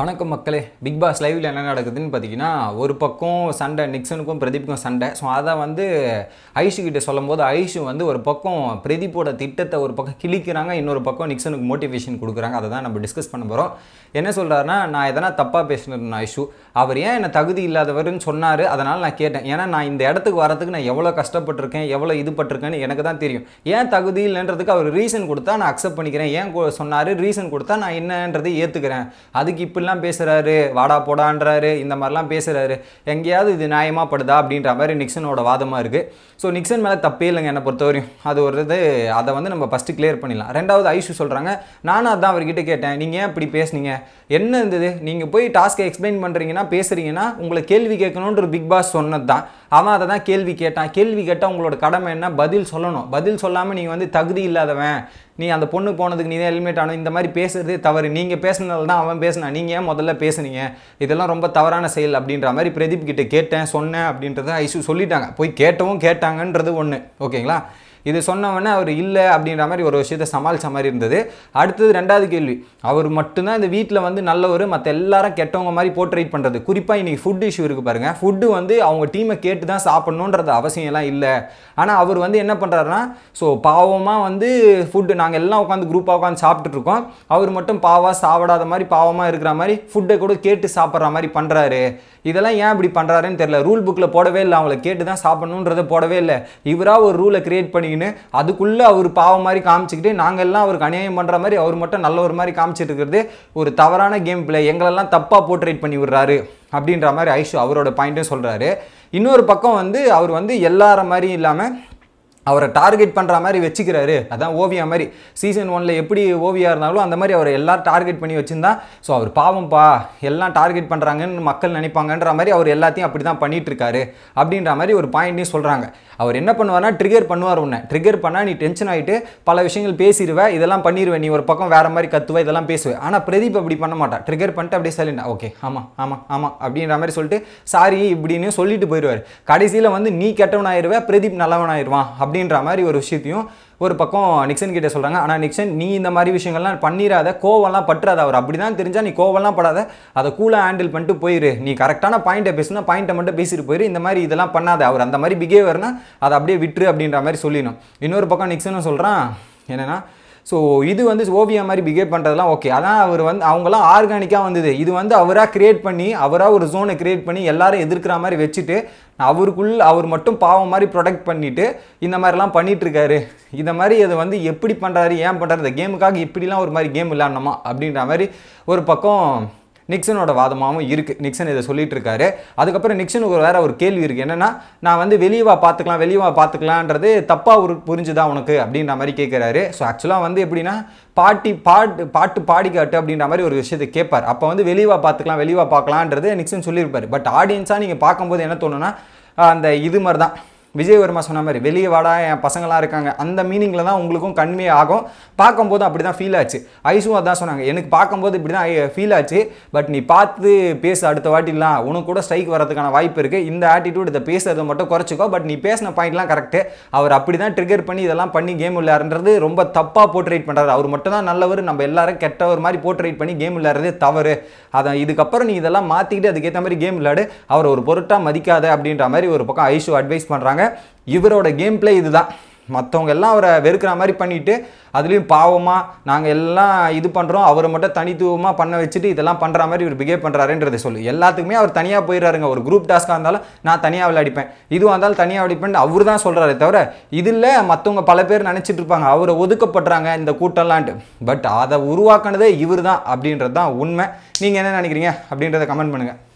வணக்கம் மக்களே big pass லைவ்ல என்ன நடக்குதுன்னு பார்த்தீங்கன்னா ஒரு பக்கம் சண்டை நிக்சனுக்கும் பிரதீப்புக்கும் சண்டை ஸோ அதை வந்து ஐஷு கிட்ட சொல்லும்போது ஐஷு வந்து ஒரு பக்கம் பிரதீப்போட திட்டத்தை ஒரு பக்கம் கிழிக்கிறாங்க இன்னொரு பக்கம் நிக்சனுக்கு மோட்டிவேஷன் கொடுக்குறாங்க அதை தான் நம்ம டிஸ்கஸ் பண்ண போகிறோம் என்ன சொல்கிறாருன்னா நான் எதனா தப்பாக பேசினேன் ஐஷு அவர் ஏன் என்னை தகுதி இல்லாதவர்னு சொன்னார் அதனால் நான் கேட்டேன் ஏன்னா நான் இந்த இடத்துக்கு வரதுக்கு நான் எவ்வளோ கஷ்டப்பட்டிருக்கேன் எவ்வளோ இது பட்டிருக்கேன்னு எனக்கு தான் தெரியும் ஏன் தகுதி இல்லைன்றதுக்கு அவர் ரீசன் கொடுத்தா நான் அக்செப்ட் பண்ணிக்கிறேன் ஏன் கொ- சொன்னாரு ரீசன் கொடுத்தா நான் என்னன்றதை ஏற்றுக்கிறேன் அதுக்கு இப்படிலாம் பேசுகிறாரு வாடா போடான்றாரு இந்த மாதிரிலாம் பேசுகிறாரு எங்கேயாவது இது நியாயமா படுதா அப்படின்ற மாதிரி நிக்சனோட வாதமாக இருக்குது ஸோ நிக்சன் மேலே தப்பே இல்லைங்க என்னை பொறுத்தவரையும் அது ஒரு இது அதை வந்து நம்ம ஃபஸ்ட்டு கிளியர் பண்ணிடலாம் ரெண்டாவது ஐஷு சொல்கிறாங்க நானும் அதான் அவர்கிட்ட கேட்டேன் நீங்கள் ஏன் இப்படி பேசுனீங்க என்ன இருந்தது நீங்கள் போய் டாஸ்க்கை எக்ஸ்பிளைன் பண்ணுறீங்கன்னா பேசுகிறீங்கன்னா உங்களை கேள்வி கேட்கணுன்ற பிக் பாஸ் சொன்னது தான் அவன் அதை தான் கேள்வி கேட்டான் கேள்வி கேட்டால் உங்களோட கடமை என்ன பதில் சொல்லணும் பதில் சொல்லாமல் நீங்கள் வந்து தகுதி இல்லாதவன் நீ அந்த பொண்ணு போனதுக்கு நீ தான் ஹெல்மெட் ஆகணும் இந்த மாதிரி பேசுறதே தவறு நீங்கள் பேசுனதால தான் அவன் பேசினான் நீங்கள் ஏன் முதல்ல பேசுனீங்க இதெல்லாம் ரொம்ப தவறான செயல் அப்படின்ற மாதிரி பிரதீப் கிட்ட கேட்டேன் சொன்னேன் அப்படின்றத ஐஷு சொல்லிட்டாங்க போய் கேட்டவும் கேட்டாங்கன்றது ஒன்று ஓகேங்களா இது சொன்னவொடனே அவர் இல்லை அப்படின்ற மாதிரி ஒரு விஷயத்தை சமாளித்த மாதிரி இருந்தது அடுத்தது ரெண்டாவது கேள்வி அவர் மட்டும்தான் இந்த வீட்டில் வந்து நல்லவர் மற்ற எல்லாரும் கெட்டவங்க மாதிரி போர்ட்ரேட் பண்ணுறது குறிப்பாக இன்னைக்கு ஃபுட் இஷ்யூ இருக்குது பாருங்கள் ஃபுட்டு வந்து அவங்க டீமை கேட்டு தான் சாப்பிடணுன்றது அவசியம் எல்லாம் இல்லை ஆனால் அவர் வந்து என்ன பண்ணுறாருன்னா ஸோ பாவமாக வந்து ஃபுட்டு நாங்கள் எல்லாம் உட்காந்து குரூப்பாக உட்காந்து சாப்பிட்டுட்டு இருக்கோம் அவர் மட்டும் பாவா சாப்பிடாத மாதிரி பாவமாக இருக்கிற மாதிரி ஃபுட்டை கூட கேட்டு சாப்பிட்ற மாதிரி பண்ணுறாரு இதெல்லாம் ஏன் இப்படி பண்ணுறாருன்னு தெரியல ரூல் புக்கில் போடவே இல்லை அவங்கள கேட்டு தான் சாப்பிடணுன்றதை போடவே இல்லை இவராக ஒரு ரூலை கிரியேட் பண்ணிக்கின்னு அதுக்குள்ளே அவர் பாவம் மாதிரி காமிச்சிக்கிட்டு நாங்கள் எல்லாம் அவருக்கு அநியாயம் பண்ணுற மாதிரி அவர் மட்டும் நல்ல ஒரு மாதிரி காமிச்சிட்டு இருக்கிறது ஒரு தவறான கேம் பிளே எங்களெல்லாம் தப்பாக போர்ட்ரேட் பண்ணி விடுறாரு அப்படின்ற மாதிரி ஐஷு அவரோட பாயிண்ட்டும் சொல்கிறாரு இன்னொரு பக்கம் வந்து அவர் வந்து எல்லார மாதிரி இல்லாமல் அவரை டார்கெட் பண்ணுற மாதிரி வச்சுக்கிறாரு அதான் ஓவியா மாதிரி சீசன் ஒனில் எப்படி ஓவியா இருந்தாலும் அந்த மாதிரி அவரை எல்லாரும் டார்கெட் பண்ணி வச்சிருந்தா ஸோ அவர் பாவம்ப்பா எல்லாம் டார்கெட் பண்ணுறாங்கன்னு மக்கள் நினைப்பாங்கன்ற மாதிரி அவர் எல்லாத்தையும் அப்படி தான் பண்ணிட்டு இருக்காரு அப்படின்ற மாதிரி ஒரு பாயிண்ட்டையும் சொல்கிறாங்க அவர் என்ன பண்ணுவார்னா ட்ரிகர் பண்ணுவார் உன்னை ட்ரிகர் பண்ணால் நீ டென்ஷன் ஆகிட்டு பல விஷயங்கள் பேசிடுவ இதெல்லாம் பண்ணிடுவேன் நீ ஒரு பக்கம் வேற மாதிரி கத்துவ இதெல்லாம் பேசுவேன் ஆனால் பிரதீப் அப்படி பண்ண மாட்டான் ட்ரிகர் பண்ணிட்டு அப்படியே சைலண்ட் ஓகே ஆமாம் ஆமாம் ஆமாம் அப்படின்ற மாதிரி சொல்லிட்டு சாரி இப்படின்னு சொல்லிட்டு போயிடுவார் கடைசியில் வந்து நீ கெட்டவனாயிருவ பிரதீப் நல்லவனாயிருவான் அப்படின்ற மாதிரி ஒரு விஷயத்தையும் ஒரு பக்கம் நிக்சன் கிட்ட சொல்கிறாங்க ஆனால் நிக்சன் நீ இந்த மாதிரி விஷயங்கள்லாம் பண்ணிடாத கோவம்லாம் பற்றாத அவர் அப்படி தான் தெரிஞ்சால் நீ கோவம்லாம் படாத அதை கூலாக ஹேண்டில் பண்ணிட்டு போயிரு நீ கரெக்டான பாயிண்ட்டை பேசுனா பாயிண்ட்டை மட்டும் பேசிட்டு போயிரு இந்த மாதிரி இதெல்லாம் பண்ணாத அவர் அந்த மாதிரி பிஹேவியர்னா அதை அப்படியே விட்டுரு அப்படின்ற மாதிரி சொல்லிடணும் இன்னொரு பக்கம் நிக்சனும் சொல்கிறான் என்னன்னா ஸோ இது வந்து ஓவியா மாதிரி பிஹேவ் பண்ணுறதுலாம் ஓகே அதான் அவர் வந்து அவங்களாம் ஆர்கானிக்காக வந்தது இது வந்து அவராக கிரியேட் பண்ணி அவராக ஒரு ஜோனை கிரியேட் பண்ணி எல்லாரும் எதிர்க்கிற மாதிரி வச்சுட்டு அவருக்குள்ள அவர் மட்டும் பாவம் மாதிரி ப்ரொடெக்ட் பண்ணிட்டு இந்த மாதிரிலாம் பண்ணிட்டு இருக்காரு இந்த மாதிரி அதை வந்து எப்படி பண்ணுறாரு ஏன் பண்ணுறாரு இந்த கேமுக்காக இப்படிலாம் ஒரு மாதிரி கேம் விளாடணுமா அப்படின்ற மாதிரி ஒரு பக்கம் நிக்சனோட வாதமாகவும் இருக்குது நிக்சன் இதை சொல்லிட்டு இருக்காரு அதுக்கப்புறம் நிக்சனுக்கு ஒரு வேற ஒரு கேள்வி இருக்குது என்னன்னா நான் வந்து வெளியே வா பார்த்துக்கலாம் வெளியே வா பார்த்துக்கலான்றது தப்பாக ஒரு புரிஞ்சுதா உனக்கு அப்படின்ற மாதிரி கேட்குறாரு ஸோ ஆக்சுவலாக வந்து எப்படின்னா பாட்டி பாட்டு பாட்டு பாடி காட்டு அப்படின்ற மாதிரி ஒரு விஷயத்தை கேட்பார் அப்போ வந்து வெளியே வா பார்த்துக்கலாம் வெளியே வா பார்க்கலான்றது நிக்சன் சொல்லியிருப்பார் பட் ஆடியன்ஸாக நீங்கள் பார்க்கும்போது என்ன தோணுன்னா அந்த இது மாதிரி தான் விஜயவர்மா சொன்ன மாதிரி வெளியே வாடா என் பசங்களாம் இருக்காங்க அந்த மீனிங்கில் தான் உங்களுக்கும் கண்மே ஆகும் பார்க்கும்போது அப்படி தான் ஃபீல் ஆச்சு ஐஸும் அதான் சொன்னாங்க எனக்கு பார்க்கும்போது இப்படி தான் ஃபீல் ஆச்சு பட் நீ பார்த்து பேசு அடுத்த வாட்டிலாம் உனக்கு கூட ஸ்ட்ரைக் வரதுக்கான வாய்ப்பு இருக்குது இந்த ஆட்டிடியூட் இதை பேசுறதை மட்டும் குறைச்சிக்கோ பட் நீ பேசின பாயிண்ட்லாம் கரெக்டு அவர் அப்படி தான் ட்ரிகர் பண்ணி இதெல்லாம் பண்ணி கேம் விளையாடுறது ரொம்ப தப்பாக போர்ட்ரேட் பண்ணுறாரு அவர் மட்டும் தான் நல்லவர் நம்ம எல்லாரும் கெட்டவர் மாதிரி போர்ட்ரேட் பண்ணி கேம் விளையாடுறதே தவறு அதை இதுக்கப்புறம் நீ இதெல்லாம் மாற்றிக்கிட்டு அதுக்கேற்ற மாதிரி கேம் விளையாடு அவர் ஒரு பொருட்டாக மதிக்காத அப்படின்ற மாதிரி ஒரு பக்கம் ஐஷு அட்வைஸ் பண்ணுறாங்க இவரோட கேம் பிளே இதுதான் மற்றவங்க எல்லாம் அவரை வெறுக்கிற மாதிரி பண்ணிட்டு அதுலேயும் பாவமாக நாங்கள் எல்லாம் இது பண்ணுறோம் அவரை மட்டும் தனித்துவமாக பண்ண வச்சுட்டு இதெல்லாம் பண்ணுற மாதிரி இவர் பிஹேவ் பண்ணுறாருன்றதை சொல்லு எல்லாத்துக்குமே அவர் தனியாக போயிடுறாருங்க ஒரு குரூப் டாஸ்க்காக இருந்தாலும் நான் தனியாக விளையாடிப்பேன் இதுவாக இருந்தாலும் தனியாக விளையாடிப்பேன் அவர் தான் சொல்கிறாரே தவிர இதில் மற்றவங்க பல பேர் நினச்சிட்டு இருப்பாங்க அவரை ஒதுக்கப்படுறாங்க இந்த கூட்டம்லான்ட்டு பட் அதை உருவாக்குனதே இவர் தான் அப்படின்றது தான் உண்மை நீங்கள் என்ன நினைக்கிறீங்க அப்படின்றத கமெண்ட் பண்ணுங்கள்